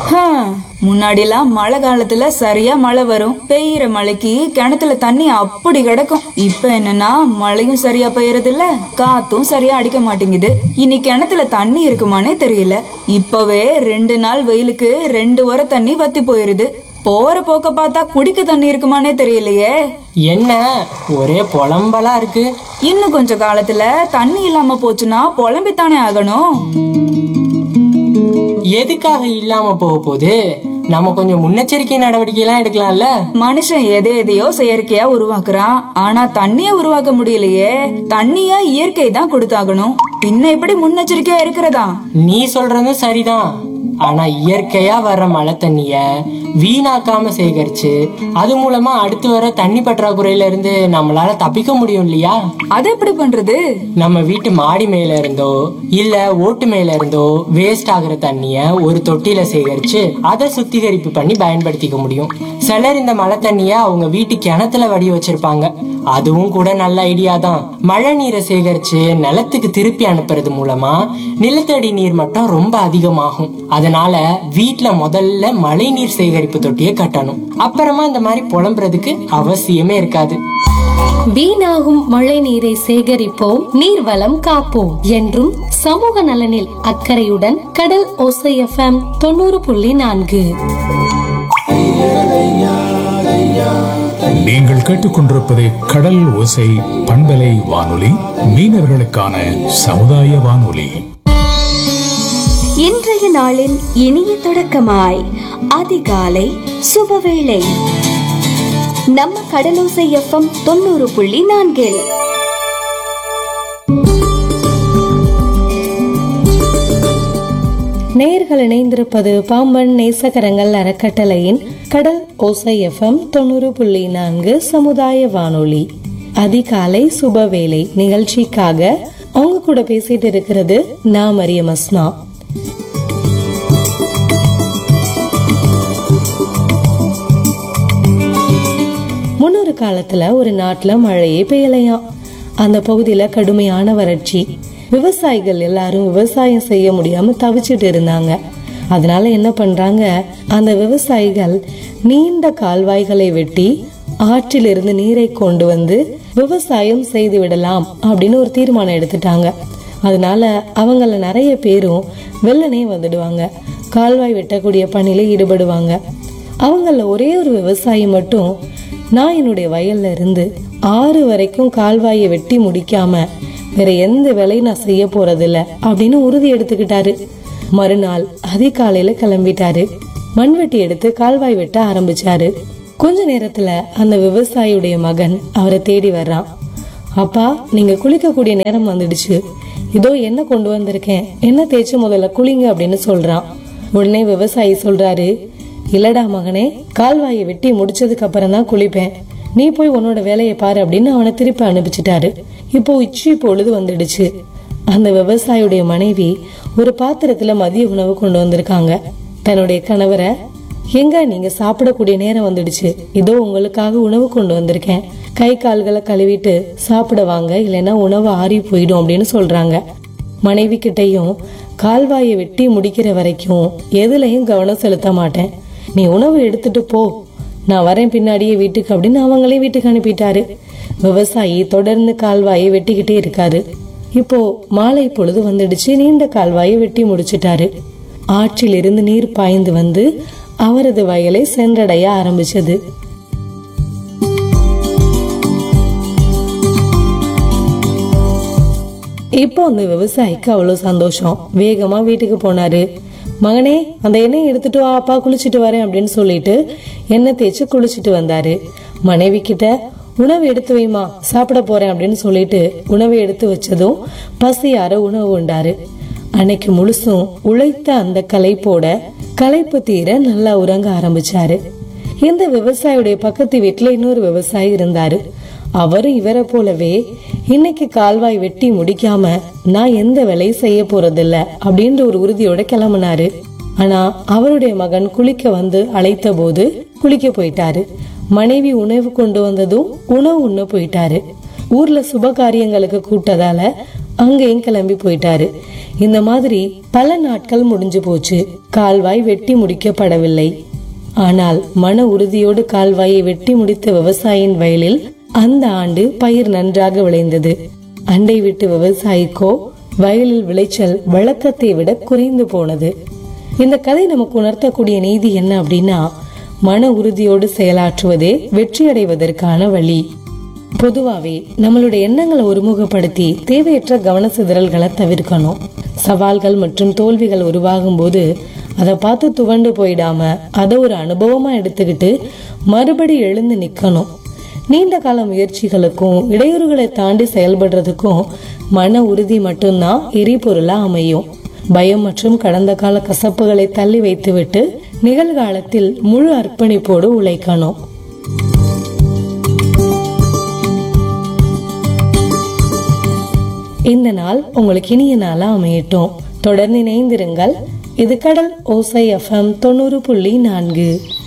முன்னாடிலாம் மழை காலத்துல சரியா மழை வரும் பெய்யற மழைக்கு கிணத்துல தண்ணி அப்படி கிடக்கும் இப்ப என்னன்னா மழையும் சரியா பெய்யறது இல்ல காத்தும் சரியா அடிக்க மாட்டேங்குது இனி கிணத்துல தண்ணி இருக்குமானே தெரியல இப்பவே ரெண்டு நாள் வெயிலுக்கு ரெண்டு வர தண்ணி வத்தி போயிருது போற போக்க பார்த்தா குடிக்க தண்ணி இருக்குமானே தெரியலையே என்ன ஒரே புலம்பலா இருக்கு இன்னும் கொஞ்ச காலத்துல தண்ணி இல்லாம போச்சுன்னா புலம்பித்தானே ஆகணும் எதுக்காக இல்லாம போக போகுது நம்ம கொஞ்சம் முன்னெச்சரிக்கை நடவடிக்கை எல்லாம் எடுக்கலாம்ல மனுஷன் எதை எதையோ செயற்கையா உருவாக்குறான் ஆனா தண்ணிய உருவாக்க முடியலையே தண்ணிய இயற்கை தான் கொடுத்தாகணும் பின்ன எப்படி முன்னெச்சரிக்கையா இருக்கிறதா நீ சொல்றதும் சரிதான் ஆனா இயற்கையா வர்ற மழை தண்ணிய வீணாக்காம சேகரிச்சு அது மூலமா அடுத்து வர தண்ணி பற்றாக்குறையில இருந்து நம்மளால தப்பிக்க முடியும் இல்லையா அது எப்படி பண்றது நம்ம வீட்டு மாடி மேல இருந்தோ இல்ல ஓட்டு மேல இருந்தோ வேஸ்ட் ஆகுற தண்ணிய ஒரு தொட்டியில சேகரிச்சு அதை சுத்திகரிப்பு பண்ணி பயன்படுத்திக்க முடியும் சிலர் இந்த மழை தண்ணிய அவங்க வீட்டு கிணத்துல வடி வச்சிருப்பாங்க அதுவும் கூட நல்ல ஐடியா தான் மழை நீரை சேகரிச்சு நிலத்துக்கு திருப்பி அனுப்புறது மூலமா நிலத்தடி நீர் மட்டம் ரொம்ப அதிகமாகும் அதனால வீட்ல முதல்ல மழை நீர் சேகரிப்பு தொட்டியை கட்டணும் அப்புறமா இந்த மாதிரி புலம்புறதுக்கு அவசியமே இருக்காது வீணாகும் மழை நீரை சேகரிப்போம் நீர்வளம் காப்போம் என்றும் சமூக நலனில் அக்கறையுடன் கடல் ஓசை எஃப்எம் தொண்ணூறு புள்ளி நான்கு நீங்கள் கேட்டுக்கொண்டிருப்பது கடல் ஓசை பண்பலை வானொலி மீனவர்களுக்கான சமுதாய வானொலி இன்றைய நாளின் இனிய தொடக்கமாய் அதிகாலை சுபவேளை நம்ம கடலோசை எஃப்எம் தொண்ணூறு புள்ளி நான்கில் நேர்கள் இணைந்திருப்பது பாம்பன் நேசகரங்கள் அறக்கட்டளையின் கடல் ஓசை எஃப்எம் தொண்ணூறு புள்ளி நான்கு சமுதாய வானொலி அதிகாலை சுபவேளை நிகழ்ச்சிக்காக அவங்க கூட பேசிட்டு இருக்கிறது நான் மரியம் அஸ்மா முன்னொரு காலத்துல ஒரு நாட்டுல மழையே பெய்யலையாம் அந்த பகுதியில கடுமையான வறட்சி விவசாயிகள் எல்லாரும் விவசாயம் செய்ய முடியாம தவிச்சிட்டு இருந்தாங்க அதனால என்ன பண்றாங்க அந்த விவசாயிகள் நீண்ட கால்வாய்களை வெட்டி ஆற்றிலிருந்து நீரை கொண்டு வந்து விவசாயம் செய்து விடலாம் அப்படின்னு ஒரு தீர்மானம் எடுத்துட்டாங்க அதனால அவங்கள நிறைய பேரும் வெள்ளனே வந்துடுவாங்க கால்வாய் வெட்டக்கூடிய பணியில ஈடுபடுவாங்க அவங்கள ஒரே ஒரு விவசாயி மட்டும் நான் என்னுடைய வயல்ல இருந்து ஆறு வரைக்கும் கால்வாயை வெட்டி முடிக்காம வேற எந்த வேலையும் நான் செய்ய போறதில்ல அப்படின்னு உறுதி எடுத்துக்கிட்டாரு மறுநாள் அதிகாலையில கிளம்பிட்டாரு மண்வெட்டி எடுத்து கால்வாய் வெட்ட ஆரம்பிச்சாரு கொஞ்ச நேரத்துல அந்த விவசாயியுடைய மகன் அவரை தேடி வர்றான் அப்பா நீங்க குளிக்கக்கூடிய நேரம் வந்துடுச்சு இதோ என்ன கொண்டு வந்திருக்கேன் என்ன தேய்ச்சி முதல்ல குளிங்க அப்படின்னு சொல்றான் உடனே விவசாயி சொல்றாரு இல்லடா மகனே கால்வாயை வெட்டி முடிச்சதுக்கு அப்புறம் தான் குளிப்பேன் நீ போய் உன்னோட வேலையை பாரு அப்படின்னு அவனை திருப்பி அனுப்பிச்சிட்டாரு இப்போ உச்சி பொழுது வந்துடுச்சு அந்த விவசாயியுடைய மனைவி ஒரு பாத்திரத்துல மதிய உணவு கொண்டு வந்திருக்காங்க தன்னுடைய கணவரை எங்க நீங்க சாப்பிடக்கூடிய நேரம் வந்துடுச்சு இதோ உங்களுக்காக உணவு கொண்டு வந்திருக்கேன் கை கால்களை கழுவிட்டு சாப்பிட வாங்க இல்லைன்னா உணவு ஆறி போயிடும் அப்படின்னு சொல்றாங்க மனைவி கிட்டையும் கால்வாயை வெட்டி முடிக்கிற வரைக்கும் எதுலயும் கவனம் செலுத்த மாட்டேன் நீ உணவு எடுத்துட்டு போ நான் வரேன் பின்னாடியே வீட்டுக்கு அப்படின்னு அவங்களையும் வீட்டுக்கு அனுப்பிட்டாரு விவசாயி தொடர்ந்து கால்வாயை வெட்டிக்கிட்டே இருக்காரு இப்போ மாலை பொழுது வந்துடுச்சு நீண்ட கால்வாயை வெட்டி முடிச்சிட்டாரு ஆற்றில் இருந்து நீர் பாய்ந்து வந்து அவரது வயலை சென்றடைய ஆரம்பிச்சது இப்போ அந்த விவசாயிக்கு அவ்வளவு சந்தோஷம் வேகமா வீட்டுக்கு போனாரு மகனே அந்த எண்ணெய் எடுத்துட்டு வா அப்பா குளிச்சுட்டு வரேன் அப்படின்னு சொல்லிட்டு எண்ணெய் தேய்ச்சி குளிச்சுட்டு வந்தாரு மனைவி கிட்ட உணவு எடுத்து வைமா சாப்பிட போறேன் அப்படின்னு சொல்லிட்டு உணவை எடுத்து வச்சதும் பசியார உணவு உண்டாரு அன்னைக்கு முழுசும் உழைத்த அந்த களைப்போட களைப்பு தீர நல்லா உறங்க ஆரம்பிச்சாரு இந்த விவசாயியுடைய பக்கத்து வீட்டுல இன்னொரு விவசாயி இருந்தாரு அவரும் இவரை போலவே இன்னைக்கு கால்வாய் வெட்டி முடிக்காம நான் எந்த வேலையும் செய்ய போறதில்ல அப்படின்ற ஒரு உறுதியோட கிளம்புனாரு ஆனா அவருடைய மகன் குளிக்க வந்து அழைத்த போது குளிக்க போயிட்டாரு மனைவி உணவு கொண்டு வந்ததும் உணவு உண்ண போயிட்டாரு ஊர்ல சுப காரியங்களுக்கு கூட்டதால அங்கேயும் கிளம்பி போயிட்டாரு இந்த மாதிரி பல நாட்கள் முடிஞ்சு போச்சு கால்வாய் வெட்டி முடிக்கப்படவில்லை ஆனால் மன உறுதியோடு கால்வாயை வெட்டி முடித்த விவசாயியின் வயலில் அந்த ஆண்டு பயிர் நன்றாக விளைந்தது அண்டை விட்டு விவசாயிக்கோ வயலில் விளைச்சல் வழக்கத்தை விட குறைந்து போனது இந்த கதை நமக்கு உணர்த்தக்கூடிய நீதி என்ன அப்படின்னா மன உறுதியோடு செயலாற்றுவதே வெற்றி அடைவதற்கான வழி பொதுவாவே நம்மளுடைய எண்ணங்களை ஒருமுகப்படுத்தி தேவையற்ற கவன சிதறல்களை தவிர்க்கணும் சவால்கள் மற்றும் தோல்விகள் உருவாகும் போது அதை பார்த்து துவண்டு போயிடாம அதை ஒரு அனுபவமா எடுத்துக்கிட்டு மறுபடி எழுந்து நிக்கணும் நீண்ட கால முயற்சிகளுக்கும் இடையூறுகளை தாண்டி செயல்படுறதுக்கும் மன உறுதி மட்டும்தான் எரிபொருளா அமையும் பயம் மற்றும் கடந்த கால கசப்புகளை தள்ளி வைத்துவிட்டு நிகழ்காலத்தில் முழு அர்ப்பணிப்போடு உழைக்கணும் இந்த நாள் உங்களுக்கு இனிய நாளா அமையட்டும் தொடர்ந்து இணைந்திருங்கள் இது கடல் ஓசை எஃப்எம் தொண்ணூறு புள்ளி நான்கு